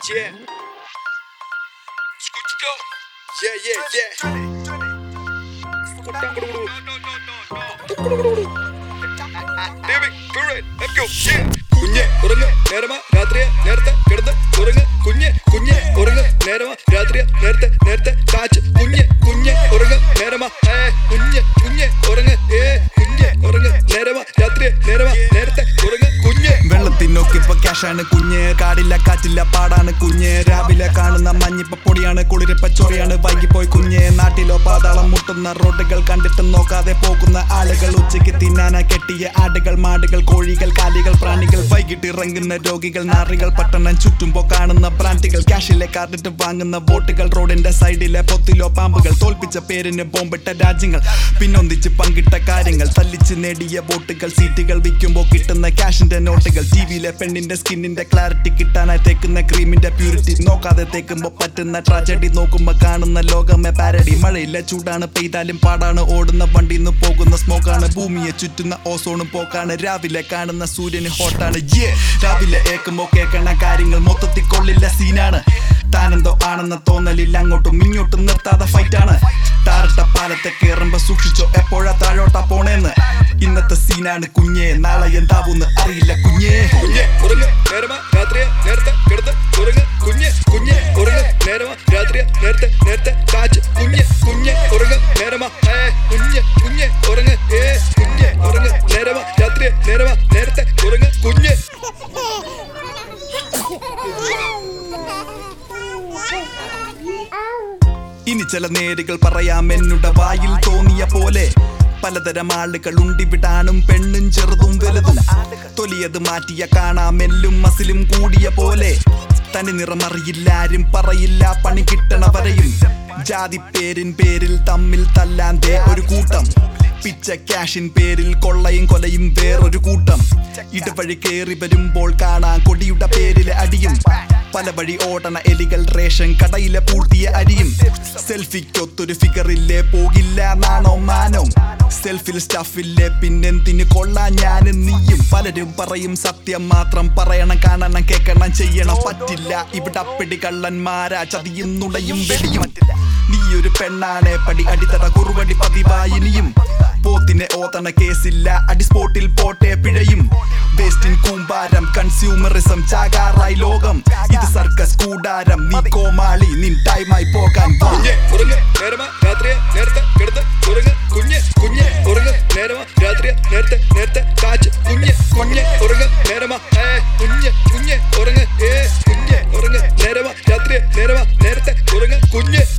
Yeah. Escuchito. Yeah, yeah, yeah. David, Burrell, let's go. Yeah. കുഞ്ഞെ ഉറങ്ങ് നേരമാ രാത്രിയെ നേരത്തെ കിടന്ന് ഉറങ്ങ് കുഞ്ഞെ കുഞ്ഞെ ഉറങ്ങ് നേരമാ രാത്രിയെ നേരത്തെ നേരത്തെ കാച്ച് കുഞ്ഞെ കുഞ്ഞെ ഉറങ്ങ് നേരമാ ഏ കുഞ്ഞെ കുഞ്ഞെ ഉറങ്ങ് ഏ കുഞ്ഞെ ഉറങ്ങ് നേരമാ രാത്രിയെ നേരമാ നേരത്തെ ഉറങ്ങ് കുഞ്ഞെ വെള്ളത്തിനൊക്കിപ്പോ ക്യാഷാണ് കുഞ്ഞ് കാടില്ല കാറ്റില്ല പാടാണ് കുഞ്ഞ് രാവിലെ കാണുന്ന മഞ്ഞിപ്പ പൊടിയാണ് കുളിരിപ്പ ചൊറിയാണ് വൈകിപ്പോയി കുഞ്ഞ് നാട്ടിലോ പാതാളം മുട്ടുന്ന റോഡുകൾ കണ്ടിട്ട് നോക്കാതെ പോകുന്ന ആളുകൾ ഉച്ചയ്ക്ക് തിന്നാന കെട്ടിയ ആടുകൾ മാടുകൾ കോഴികൾ കാലികൾ പ്രാണികൾ വൈകിട്ട് ഇറങ്ങുന്ന രോഗികൾ നാറികൾ പട്ടണം ചുറ്റുമ്പോ കാണുന്ന ബ്രാൻഡുകൾ ക്യാഷിലെ കാർഡിട്ട് വാങ്ങുന്ന വോട്ടുകൾ റോഡിന്റെ സൈഡിലെ പൊത്തിലോ പാമ്പുകൾ തോൽപ്പിച്ച പേരിന് ബോംബിട്ട രാജ്യങ്ങൾ പിന്നൊന്നിച്ച് പങ്കിട്ട കാര്യങ്ങൾ തല്ലിച്ച് നേടിയ വോട്ടുകൾ സീറ്റുകൾ വിൽക്കുമ്പോൾ കിട്ടുന്ന ക്യാഷിന്റെ നോട്ടുകൾ ടിവിയിലെ പെണ്ണിന്റെ സ്കിന്നിന്റെ ക്ലാരിറ്റി കിട്ടാനായി തേക്കുന്ന ക്രീമിന്റെ പ്യൂരിറ്റി നോക്കാതെ തേക്കുമ്പോ പറ്റുന്ന ട്രാജഡി നോക്കുമ്പോ കാണുന്ന ലോകമേ പാരഡി മഴയില്ല ചൂടാണ് പെയ്താലും പാടാണ് ഓടുന്ന വണ്ടിന്ന് പോകുന്ന സ്മോക്കാണ് ഭൂമിയെ ചുറ്റുന്ന ഓസോണും പോക്കാണ് രാവിലെ കാണുന്ന സൂര്യന് ഹോട്ടാണ് യേ രാവിലെ ഏക്കുമ്പോ കേൾക്കണ കാര്യങ്ങൾ മൊത്തത്തിൽ കൊള്ളില്ല സീനാണ് താനെന്തോ ആണെന്ന തോന്നലിൽ അങ്ങോട്ടും ഇങ്ങോട്ടും നിർത്താതെ ഫൈറ്റാണ് ടാറിട്ട പാലത്തെ കേറുമ്പോ സൂക്ഷിച്ചോ എപ്പോഴാ താഴോട്ടാ പോണേന്ന് ഇന്നത്തെ സീനാണ് കുഞ്ഞേ നാളെ എന്താവൂന്ന് അറിയില്ല കുഞ്ഞേ കുഞ്ഞെ ഉറങ്ങ് നേരമാ രാത്രിയെ നേരത്തെ കിടന്ന് ഉറങ്ങ് കുഞ്ഞെ കുഞ്ഞെ ഉറങ്ങ് നേരമാ രാത്രിയെ നേരത്തെ നേരത്തെ കാച്ച് കുഞ്ഞെ കുഞ്ഞെ ഉറങ്ങ് നേരമാ ഏ കുഞ്ഞെ കുഞ്ഞെ ഉറങ്ങ് ഏ കുഞ്ഞെ ഉറങ്ങ് നേരമാ രാത്രിയെ നേരമാ നേരത്തെ ഉറങ്ങ് കുഞ്ഞെ ഇനി ചില നേരുകൾ പറയാം എന്നുടെ വായിൽ തോന്നിയ പോലെ പലതരം ആളുകൾ ഉണ്ടിവിടാനും പെണ്ണും ചെറുതും വലുതും തൊലിയത് മാറ്റിയ കാണാം എല്ലും മസിലും കൂടിയ പോലെ തനി നിറമറിയില്ല ആരും പറയില്ല പണി കിട്ടണവരെയും ജാതി പേരിൻ പേരിൽ തമ്മിൽ തല്ലാൻ ദേ ഒരു കൂട്ടം പിച്ച ക്യാഷിൻ പേരിൽ കൊള്ളയും കൊലയും വേറൊരു കൂട്ടം ഇടവഴി കേറി വരുമ്പോൾ കാണാം കൊടിയുടെ പേരിലെ അടിയും പല വഴി ഓടണ എലികൾ റേഷൻ കടയിലെ പൂട്ടിയ അരിയും സെൽഫിക്കൊത്തൊരു ഫിഗറില്ലേ പോകില്ല നാണോ മാനോ സെൽഫിൽ സ്റ്റഫില്ലേ പിന്നെന്തിന് കൊള്ളാൻ ഞാനും നീയും പലരും പറയും സത്യം മാത്രം പറയണം കാണണം കേൾക്കണം ചെയ്യണം പറ്റില്ല ഇവിടെ അപ്പിടി കള്ളന്മാരാ ചതിയും നുടയും വെടിയും നീ ഒരു പെണ്ണാണേ പടി അടിത്തട കുറുവടി പതിവായിനിയും പോത്തിനെ ഓതണ കേസില്ല അടി സ്പോട്ടിൽ പോട്ടെ പിഴയും വേസ്റ്റിൻ കൂമ്പാരം കൺസ്യൂമറിസം ചാകാറായി ലോകം ഇത് സർക്കസ് കൂടാരം നീ കോമാളി നിൻ ടൈമായി പോകാൻ വാ. കുഞ്ഞെ ഉറങ്ങ് നേരമാ രാത്രിയെ നേരത്തെ കിടന്ന് ഉറങ്ങ് കുഞ്ഞെ കുഞ്ഞെ ഉറങ്ങ് നേരമാ രാത്രിയെ നേരത്തെ നേരത്തെ കാച്ച് കുഞ്ഞെ കുഞ്ഞെ ഉറങ്ങ് നേരമാ ഏ കുഞ്ഞെ കുഞ്ഞെ ഉറങ്ങ് ഏ കുഞ്ഞെ ഉറങ്ങ് നേരമാ രാത്രിയെ നേരമാ നേരത്തെ ഉറങ്ങ് കുഞ്ഞെ